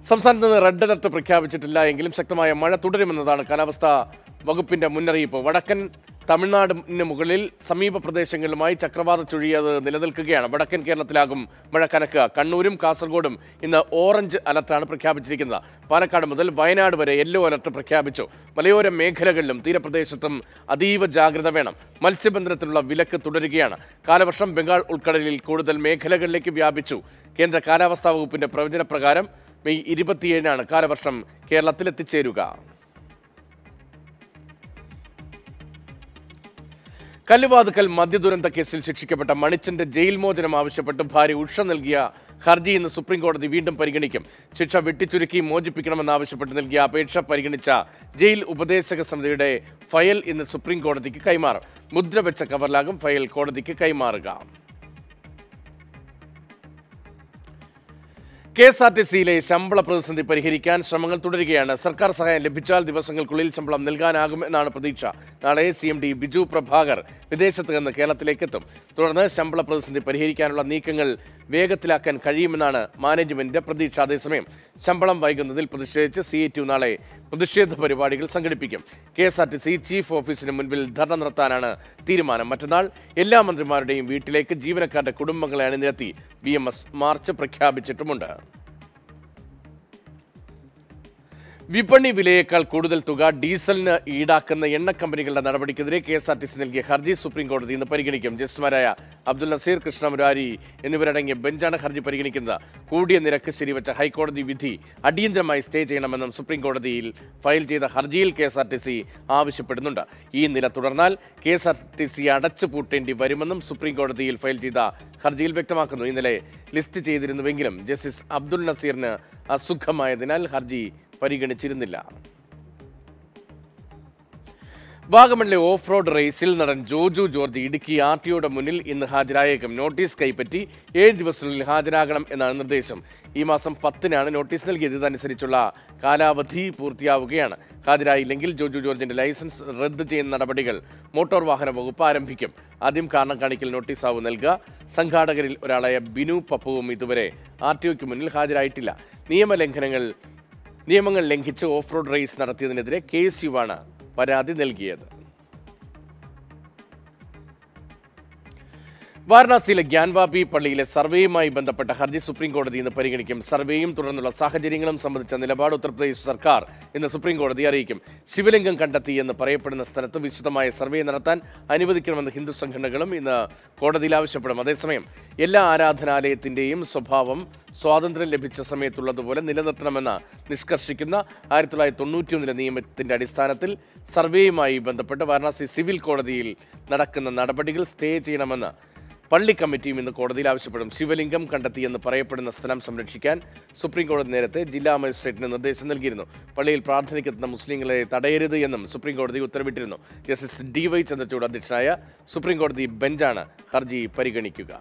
സംസ്ഥാനത്ത് നിന്ന് red alert പ്രഖ്യാപിച്ചിട്ടില്ല എങ്കിലും ശക്തമായ മഴ തുടരുമെന്നതാണ് കാലാവസ്ഥാ വകുപ്പിന്റെ മുന്നറിയിപ്പ് വടക്കൻ തമിഴ്നാടിന് മുകളിൽ സമീപ പ്രദേശങ്ങളുമായി ചക്രവാത ചുഴി അത് നിലനിൽക്കുകയാണ് വടക്കൻ കേരളത്തിലാകും മഴ കനക്കുക കണ്ണൂരും കാസർഗോഡും ഇന്ന് ഓറഞ്ച് അലർട്ടാണ് പ്രഖ്യാപിച്ചിരിക്കുന്നത് പാലക്കാട് മുതൽ വയനാട് വരെ യെല്ലോ അലർട്ട് പ്രഖ്യാപിച്ചു മലയോര മേഖലകളിലും തീരപ്രദേശത്തും അതീവ ജാഗ്രത വേണം മത്സ്യബന്ധനത്തിനുള്ള വിലക്ക് തുടരുകയാണ് കാലവർഷം ബംഗാൾ ഉൾക്കടലിൽ കൂടുതൽ മേഖലകളിലേക്ക് വ്യാപിച്ചു കേന്ദ്ര കാലാവസ്ഥാ വകുപ്പിന്റെ പ്രവചന പ്രകാരം മെയ് ഇരുപത്തിയേഴിനാണ് കാലവർഷം കേരളത്തിൽ എത്തിച്ചേരുക കല്ലുവാതുക്കൽ മദ്യദുരന്ത കേസിൽ ശിക്ഷിക്കപ്പെട്ട മണിച്ചന്റെ ജയിൽ മോചനം ആവശ്യപ്പെട്ട് ഭാര്യ ഉഷ നൽകിയ ഹർജി ഇന്ന് സുപ്രീം കോടതി വീണ്ടും പരിഗണിക്കും ശിക്ഷ വെട്ടിച്ചുരുക്കി മോചിപ്പിക്കണമെന്നാവശ്യപ്പെട്ട് നൽകിയ അപേക്ഷ പരിഗണിച്ച ജയിൽ ഉപദേശക സമിതിയുടെ ഫയൽ ഇന്ന് സുപ്രീം കോടതിക്ക് കൈമാറും മുദ്ര വെച്ച കവറിലാകും ഫയൽ കോടതിക്ക് കൈമാറുക കെ എസ് ആർ ടി സിയിലെ ശമ്പള പ്രതിസന്ധി പരിഹരിക്കാൻ ശ്രമങ്ങൾ തുടരുകയാണ് സർക്കാർ സഹായം ലഭിച്ചാൽ ദിവസങ്ങൾക്കുള്ളിൽ ശമ്പളം നൽകാനാകും എന്നാണ് പ്രതീക്ഷ നാളെ C M D Biju Prabhakar വിദേശത്ത് നിന്ന് കേരളത്തിലേക്ക് എത്തും തുടർന്ന് ശമ്പള പ്രതിസന്ധി പരിഹരിക്കാനുള്ള നീക്കങ്ങൾ വേഗത്തിലാക്കാൻ കഴിയുമെന്നാണ് മാനേജ്മെന്റിന്റെ പ്രതീക്ഷ അതേസമയം ശമ്പളം വൈകുന്നതിൽ പ്രതിഷേധിച്ച് സി ഐ ടി നാളെ പ്രതിഷേധ പരിപാടികൾ സംഘടിപ്പിക്കും K S R T C chief ഓഫീസിന് മുൻപിൽ ധർണ നടത്താനാണ് തീരുമാനം മറ്റന്നാൾ എല്ലാ മന്ത്രിമാരുടെയും വീട്ടിലേക്ക് ജീവനക്കാരുടെ കുടുംബങ്ങളെ അണിനിരത്തി ബി എം എസ് മാർച്ച് പ്രഖ്യാപിച്ചിട്ടുമുണ്ട് വിപണി വിലയേക്കാൾ കൂടുതൽ തുക ഡീസലിന് ഈടാക്കുന്ന എണ്ണ കമ്പനികളുടെ നടപടിക്കെതിരെ K S R T C നൽകിയ ഹർജി സുപ്രീം കോടതി ഇന്ന് പരിഗണിക്കും ജസ്റ്റിസുമാരായ അബ്ദുൽ നസീർ കൃഷ്ണ മുരാരി എന്നിവരടങ്ങിയ ബെഞ്ചാണ് ഹർജി പരിഗണിക്കുന്നത് കൂടിയ നിരക്ക് ശരിവച്ച ഹൈക്കോടതി വിധി അടിയന്തരമായി സ്റ്റേ ചെയ്യണമെന്നും സുപ്രീം കോടതിയിൽ ഫയൽ ചെയ്ത ഹർജിയിൽ K S R T C ആവശ്യപ്പെടുന്നുണ്ട് ഈ നില തുടർന്നാൽ K S R T C അടച്ചു പൂട്ടേണ്ടി വരുമെന്നും സുപ്രീം കോടതിയിൽ ഫയൽ ചെയ്ത ഹർജിയിൽ വ്യക്തമാക്കുന്നു ഇന്നലെ ലിസ്റ്റ് ചെയ്തിരുന്നുവെങ്കിലും ജസ്റ്റിസ് അബ്ദുൽ നസീറിന് അസുഖമായതിനാൽ ഹർജി പരിഗണിച്ചിരുന്നില്ല വാഗമണിലെ ഓഫ് റോഡ് റേസിൽ നടൻ ജോജു ജോർജ് ഇടുക്കി ആർ ടിഒയുടെ മുന്നിൽ ഇന്ന് ഹാജരായേക്കും നോട്ടീസ് കൈപ്പറ്റി ഏഴ് ദിവസത്തിനുള്ളിൽ ഹാജരാകണം എന്നാണ് നിർദ്ദേശം ഈ മാസം പത്തിനാണ് നോട്ടീസ് നൽകിയത് ഇതനുസരിച്ചുള്ള കാലാവധി പൂർത്തിയാവുകയാണ് ഹാജരായില്ലെങ്കിൽ ജോജു ജോർജിന്റെ ലൈസൻസ് റദ്ദ് ചെയ്യുന്ന നടപടികൾ മോട്ടോർ വാഹന വകുപ്പ് ആരംഭിക്കും ആദ്യം കാരണം കാണിക്കൽ നോട്ടീസാവും നൽകുക സംഘാടകരിൽ ഒരാളായ ബിനു പപ്പുവും ഇതുവരെ ആർ ടി ഒക്ക് മുന്നിൽ ഹാജരായിട്ടില്ല നിയമലംഘനങ്ങൾ നിയമങ്ങൾ ലംഘിച്ച് ഓഫ് റോഡ് റേസ് നടത്തിയതിനെതിരെ കെ എസ് യുവാണ് പരാതി നൽകിയത് വാരണാസിയിലെ ഗ്യാൻവാപി പള്ളിയിലെ സർവേയുമായി ബന്ധപ്പെട്ട ഹർജി സുപ്രീം കോടതി ഇന്ന് പരിഗണിക്കും സർവേയും തുടർന്നുള്ള സാഹചര്യങ്ങളും സംബന്ധിച്ച നിലപാട് ഉത്തർപ്രദേശ് സർക്കാർ ഇന്ന് സുപ്രീം കോടതി അറിയിക്കും ശിവലിംഗം കണ്ടെത്തി എന്ന് പറയപ്പെടുന്ന സ്ഥലത്ത് വിശദമായ സർവേ നടത്താൻ അനുവദിക്കണമെന്ന് ഹിന്ദു സംഘടനകളും ഇന്ന് കോടതിയിൽ ആവശ്യപ്പെടും അതേസമയം എല്ലാ ആരാധനാലയത്തിന്റെയും സ്വഭാവം സ്വാതന്ത്ര്യം ലഭിച്ച സമയത്തുള്ളതുപോലെ നിലനിർത്തണമെന്ന് നിഷ്കർഷിക്കുന്ന ആയിരത്തി തൊള്ളായിരത്തി തൊണ്ണൂറ്റിയൊന്നിലെ നിയമത്തിന്റെ അടിസ്ഥാനത്തിൽ സർവേയുമായി ബന്ധപ്പെട്ട് വാരണാസി സിവിൽ കോടതിയിൽ നടക്കുന്ന നടപടികൾ സ്റ്റേ ചെയ്യണമെന്ന് പള്ളി കമ്മിറ്റിയും ഇന്ന് കോടതിയിൽ ആവശ്യപ്പെടും ശിവലിംഗം കണ്ടെത്തിയെന്ന് പറയപ്പെടുന്ന സ്ഥലം സംരക്ഷിക്കാൻ സുപ്രീം കോടതി നേരത്തെ ജില്ലാ മജിസ്ട്രേറ്റിന് നിർദ്ദേശം നൽകിയിരുന്നു പള്ളിയിൽ പ്രാർത്ഥനയ്ക്കെത്തുന്ന മുസ്ലിങ്ങളെ തടയരുത് എന്നും സുപ്രീം കോടതി ഉത്തരവിട്ടിരുന്നു ജസ്റ്റിസ് ഡി വൈ ചന്ദ്രചൂഡ് അധ്യക്ഷനായ സുപ്രീം കോടതി ബെഞ്ചാണ് ഹർജി പരിഗണിക്കുക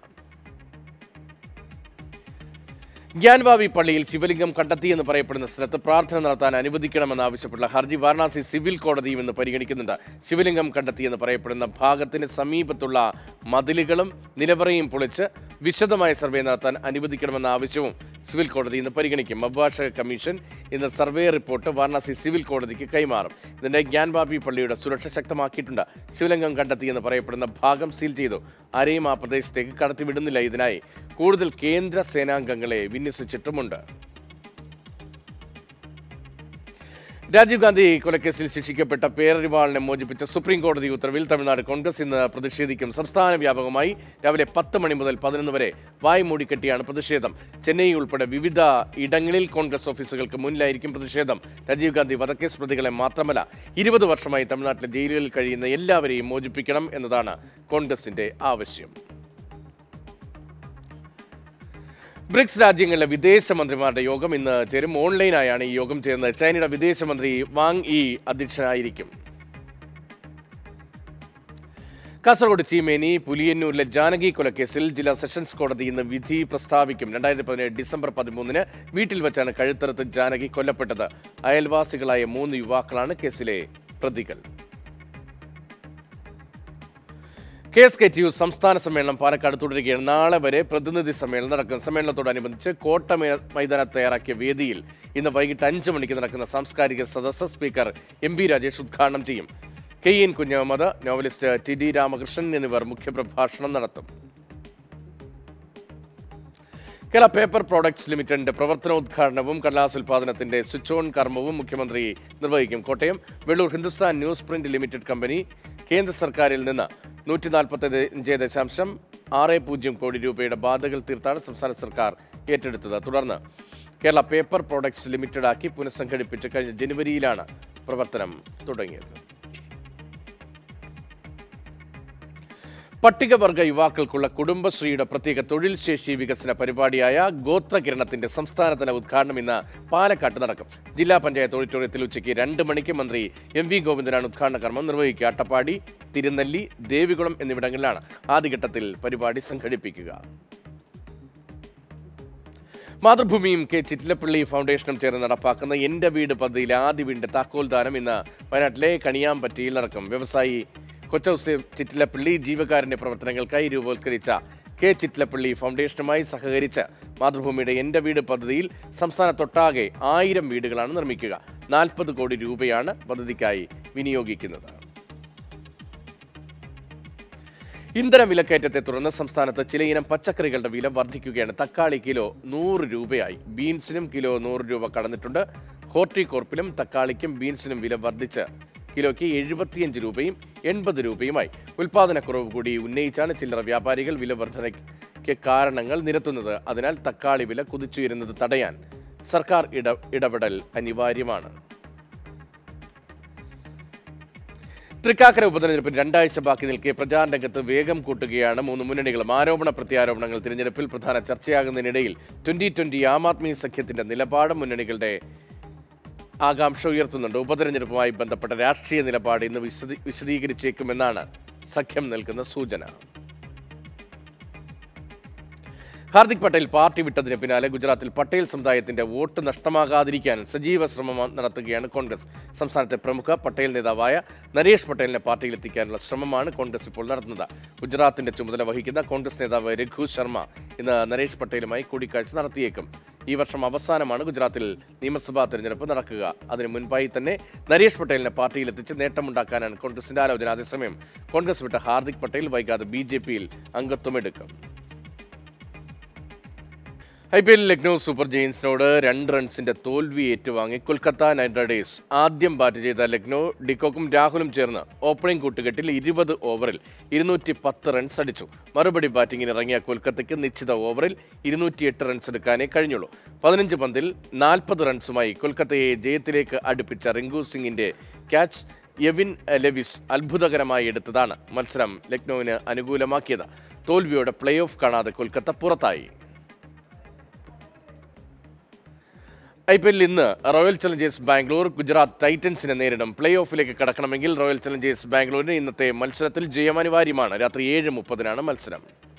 ഗ്യാൻവാവി പള്ളിയിൽ ശിവലിംഗം കണ്ടെത്തിയെന്ന് പറയപ്പെടുന്ന സ്ഥലത്ത് പ്രാർത്ഥന നടത്താൻ അനുവദിക്കണമെന്നാവശ്യപ്പെട്ടുള്ള ഹർജി വാരണാസി സിവിൽ കോടതിയും ഇന്ന് പരിഗണിക്കുന്നുണ്ട് ശിവലിംഗം കണ്ടെത്തിയെന്ന് പറയപ്പെടുന്ന ഭാഗത്തിന് സമീപത്തുള്ള മതിലുകളും നിലവറയും പൊളിച്ച് വിശദമായ സർവേ നടത്താൻ അനുവദിക്കണമെന്ന ആവശ്യവും സിവിൽ കോടതി ഇന്ന് പരിഗണിക്കും അഭിഭാഷക കമ്മീഷൻ ഇന്ന് സർവേ റിപ്പോർട്ട് വാരണാസി സിവിൽ കോടതിക്ക് കൈമാറും ഇതിന്റെ ഗ്യാൻബാബി പള്ളിയുടെ സുരക്ഷ ശക്തമാക്കിയിട്ടുണ്ട് ശിവലിംഗം കണ്ടെത്തിയെന്ന് പറയപ്പെടുന്ന ഭാഗം സീൽ ചെയ്തു ആരെയും ആ പ്രദേശത്തേക്ക് കടത്തിവിടുന്നില്ല ഇതിനായി കൂടുതൽ കേന്ദ്ര സേനാംഗങ്ങളെ വിന്യസിച്ചിട്ടുമുണ്ട് രാജീവ് ഗാന്ധി കൊലക്കേസിൽ ശിക്ഷിക്കപ്പെട്ട പേരറിവാളിനെ മോചിപ്പിച്ച സുപ്രീം കോടതി ഉത്തരവിൽ തമിഴ്നാട് കോൺഗ്രസ് ഇന്ന് പ്രതിഷേധിക്കും സംസ്ഥാന വ്യാപകമായി രാവിലെ പത്ത് മണി മുതൽ പതിനൊന്ന് വരെ വായ് മൂടിക്കെട്ടിയാണ് പ്രതിഷേധം ചെന്നൈ ഉൾപ്പെടെ വിവിധ ഇടങ്ങളിൽ കോൺഗ്രസ് ഓഫീസുകൾക്ക് മുന്നിലായിരിക്കും പ്രതിഷേധം രാജീവ് ഗാന്ധി വധക്കേസ് പ്രതികളെ മാത്രമല്ല ഇരുപത് വർഷമായി തമിഴ്നാട്ടിലെ ജയിലുകളിൽ കഴിയുന്ന എല്ലാവരെയും മോചിപ്പിക്കണം എന്നതാണ് കോൺഗ്രസിന്റെ ആവശ്യം ബ്രിക്സ് രാജ്യങ്ങളിലെ വിദേശമന്ത്രിമാരുടെ യോഗം ഇന്ന് ചേരും ഓൺലൈനായാണ് ഈ യോഗം ചേരുന്നത് ചൈനയുടെ വിദേശമന്ത്രി വാങ് ഇ അധ്യക്ഷനായിരിക്കും കാസർഗോഡ് ചീമേനി പുലിയന്നൂരിലെ ജാനകി കൊലക്കേസിൽ ജില്ലാ സെഷൻസ് കോടതി ഇന്ന് വിധി പ്രസ്താവിക്കും രണ്ടായിരത്തി പതിനേഴ് ഡിസംബർ പതിമൂന്നിന് വീട്ടിൽ വെച്ചാണ് കഴുത്തറുത്ത് ജാനകി കൊല്ലപ്പെട്ടത് അയൽവാസികളായ മൂന്ന് യുവാക്കളാണ് കേസിലെ പ്രതികൾ K S K T U സംസ്ഥാന സമ്മേളനം പാലക്കാട് തുടരുകയാണ് നാളെ വരെ പ്രതിനിധി സമ്മേളനം നടക്കും സമ്മേളനത്തോടനുബന്ധിച്ച് കോട്ട മൈ- മൈതാനത്ത് തയ്യാറാക്കിയ വേദിയിൽ ഇന്ന് വൈകിട്ട് അഞ്ച് മണിക്ക് നടക്കുന്ന സാംസ്കാരിക സദസ്സ് സ്പീക്കർ എം പി രാജേഷ് ഉദ്ഘാടനം ചെയ്യും K N Kunhammad novelist T D Ramakrishnan എന്നിവർ മുഖ്യപ്രഭാഷണം നടത്തും കേരള പേപ്പർ പ്രോഡക്ട്സ് ലിമിറ്റഡിന്റെ പ്രവർത്തനോദ്ഘാടനവും കടലാസ് ഉൽപാദനത്തിന്റെ സ്വിച്ച് ഓൺ കർമ്മവും മുഖ്യമന്ത്രി നിർവഹിക്കും Kottayam Vellur Hindustan news print limited company കേന്ദ്ര സർക്കാരിൽ നിന്ന് നൂറ്റി നാൽപ്പത്തി അഞ്ച് ദശാംശം ആറ് പൂജ്യം കോടി രൂപയുടെ ബാധകൾ തീർത്താണ് സംസ്ഥാന സർക്കാർ ഏറ്റെടുത്തത് തുടർന്ന് കേരള പേപ്പർ പ്രോഡക്ട്സ് ലിമിറ്റഡാക്കി പുനഃസംഘടിപ്പിച്ച് കഴിഞ്ഞ ജനുവരിയിലാണ് പ്രവർത്തനം തുടങ്ങിയത് പട്ടികവർഗ യുവാക്കൾക്കുള്ള കുടുംബശ്രീയുടെ പ്രത്യേക തൊഴിൽ ശേഷി വികസന പരിപാടിയായ ഗോത്രകിരണത്തിന്റെ സംസ്ഥാനതല ഉദ്ഘാടനം ഇന്ന് പാലക്കാട്ട് നടക്കും ജില്ലാ പഞ്ചായത്ത് ഓഡിറ്റോറിയത്തിൽ ഉച്ചയ്ക്ക് രണ്ട് മണിക്ക് മന്ത്രി എം വി ഗോവിന്ദനാണ് ഉദ്ഘാടന കർമ്മം നിർവഹിക്കുക അട്ടപ്പാടി തിരുനെല്ലി ദേവികുളം എന്നിവിടങ്ങളിലാണ് ആദ്യഘട്ടത്തിൽ പരിപാടി സംഘടിപ്പിക്കുക മാതൃഭൂമിയും കെ ചിറ്റിലപ്പള്ളി ഫൗണ്ടേഷനും ചേർന്ന് നടപ്പാക്കുന്ന എന്റെ വീട് പദ്ധതിയിലെ ആദ്യ വീടിന്റെ താക്കോൽ ദാനം ഇന്ന് വയനാട്ടിലെ കണിയാമ്പറ്റിയിൽ നടക്കും വ്യവസായി കൊച്ചൌസെ ചിറ്റിലപ്പള്ളി ജീവകാരുണ്യ പ്രവർത്തനങ്ങൾക്കായി രൂപവത്കരിച്ച കെ ചിറ്റിലപ്പള്ളി ഫൗണ്ടേഷനുമായി സഹകരിച്ച് മാതൃഭൂമിയുടെ എന്റെ വീട് പദ്ധതിയിൽ സംസ്ഥാനത്തൊട്ടാകെ ആയിരം വീടുകളാണ് നിർമ്മിക്കുക നാൽപ്പത് കോടി രൂപയാണ് പദ്ധതിക്കായി വിനിയോഗിക്കുന്നത് ഇന്ധന വിലക്കയറ്റത്തെ തുടർന്ന് സംസ്ഥാനത്ത് ചിലയിനം പച്ചക്കറികളുടെ വില വർദ്ധിക്കുകയാണ് തക്കാളി കിലോ നൂറ് രൂപയായി ബീൻസിനും കിലോ നൂറ് രൂപ കടന്നിട്ടുണ്ട് ഹോർട്ടികോർപ്പിലും തക്കാളിക്കും ബീൻസിനും വില വർദ്ധിച്ച് കിലോയ്ക്ക് എഴുപത്തിയഞ്ച് രൂപയും എൺപത് രൂപയുമായി ഉൽപാദനക്കുറവ് കൂടി ഉന്നയിച്ചാണ് ചില്ലറ വ്യാപാരികൾ വില വർധനയ്ക്ക് കാരണങ്ങൾ നിരത്തുന്നത് അതിനാൽ തക്കാളി വില കുതിച്ചുയരുന്നത് തടയാൻ സർക്കാർ ഇട ഇടപെടൽ അനിവാര്യമാണ് തൃക്കാക്കര ഉപതെരഞ്ഞെടുപ്പിന് രണ്ടാഴ്ച ബാക്കി നിൽക്കെ പ്രചാരണ രംഗത്ത് വേഗം കൂട്ടുകയാണ് മൂന്ന് മുന്നണികളും ആരോപണ പ്രത്യാരോപണങ്ങൾ തിരഞ്ഞെടുപ്പിൽ പ്രധാന ചർച്ചയാകുന്നതിനിടയിൽ ട്വന്റി ട്വന്റി ആം ആദ്മി സഖ്യത്തിന്റെ നിലപാട് മുന്നണികളുടെ ആകാംക്ഷ ഉയർത്തുന്നുണ്ട് ഉപതെരഞ്ഞെടുപ്പുമായി ബന്ധപ്പെട്ട രാഷ്ട്രീയ നിലപാട് ഇന്ന് വിശദീ വിശദീകരിച്ചേക്കുമെന്നാണ് സഖ്യം നൽകുന്ന സൂചന ഹാർദിക് പട്ടേൽ പാർട്ടി വിട്ടതിന് പിന്നാലെ ഗുജറാത്തിൽ പട്ടേൽ സമുദായത്തിന്റെ വോട്ട് നഷ്ടമാകാതിരിക്കാൻ സജീവ ശ്രമം നടത്തുകയാണ് കോൺഗ്രസ് സംസ്ഥാനത്തെ പ്രമുഖ പട്ടേൽ നേതാവായ നരേഷ് പട്ടേലിനെ പാർട്ടിയിലെത്തിക്കാനുള്ള ശ്രമമാണ് കോൺഗ്രസ് ഇപ്പോൾ നടത്തുന്നത് ഗുജറാത്തിന്റെ ചുമതല വഹിക്കുന്ന കോൺഗ്രസ് നേതാവ് രഘു ശർമ്മ ഇന്ന് നരേഷ് പട്ടേലുമായി കൂടിക്കാഴ്ച നടത്തിയേക്കും ഈ വർഷം അവസാനമാണ് ഗുജറാത്തിൽ നിയമസഭാ തെരഞ്ഞെടുപ്പ് നടക്കുക അതിനു മുൻപായി തന്നെ നരേഷ് പട്ടേലിനെ പാർട്ടിയിലെത്തിച്ച് നേട്ടമുണ്ടാക്കാനാണ് കോൺഗ്രസിന്റെ ആലോചന അതേസമയം കോൺഗ്രസ് വിട്ട ഹാർദിക് പട്ടേൽ വൈകാതെ ബി ജെ പിയിൽ അംഗത്വമെടുക്കും ഐ പി എല്ലിൽ ലക്നൗ സൂപ്പർ ജെയിൻസിനോട് രണ്ട് റൺസിന്റെ തോൽവി ഏറ്റുവാങ്ങി കൊൽക്കത്ത നൈറ്റ് റൈഡേഴ്സ് ആദ്യം ബാറ്റ് ചെയ്ത ലക്നൗ ഡിക്കോക്കും രാഹുലും ചേർന്ന് ഓപ്പണിംഗ് കൂട്ടുകെട്ടിൽ ഇരുപത് ഓവറിൽ ഇരുന്നൂറ്റി പത്ത് റൺസ് അടിച്ചു മറുപടി ബാറ്റിംഗിന് ഇറങ്ങിയ കൊൽക്കത്തയ്ക്ക് നിശ്ചിത ഓവറിൽ ഇരുന്നൂറ്റിയെട്ട് റൺസ് എടുക്കാനേ കഴിഞ്ഞുള്ളൂ പതിനഞ്ച് പന്തിൽ നാൽപ്പത് റൺസുമായി കൊൽക്കത്തയെ ജയത്തിലേക്ക് അടുപ്പിച്ച റിങ്കു സിംഗിന്റെ ക്യാച്ച് യെവിൻ ലെവിസ് അത്ഭുതകരമായി എടുത്തതാണ് മത്സരം ലക്നൌവിന് അനുകൂലമാക്കിയത് തോൽവിയോടെ പ്ലേ ഓഫ് കാണാതെ കൊൽക്കത്ത പുറത്തായി ഐ പി എല്ലിൽ ഇന്ന് റോയൽ ചലഞ്ചേഴ്സ് ബാംഗ്ലൂർ ഗുജറാത്ത് ടൈറ്റൻസിനെ നേരിടും പ്ലേ ഓഫിലേക്ക് കടക്കണമെങ്കിൽ റോയൽ ചലഞ്ചേഴ്സ് ബാംഗ്ലൂരിന് ഇന്നത്തെ മത്സരത്തിൽ ജയം അനിവാര്യമാണ് രാത്രി ഏഴ് മുപ്പതിനാണ് മത്സരം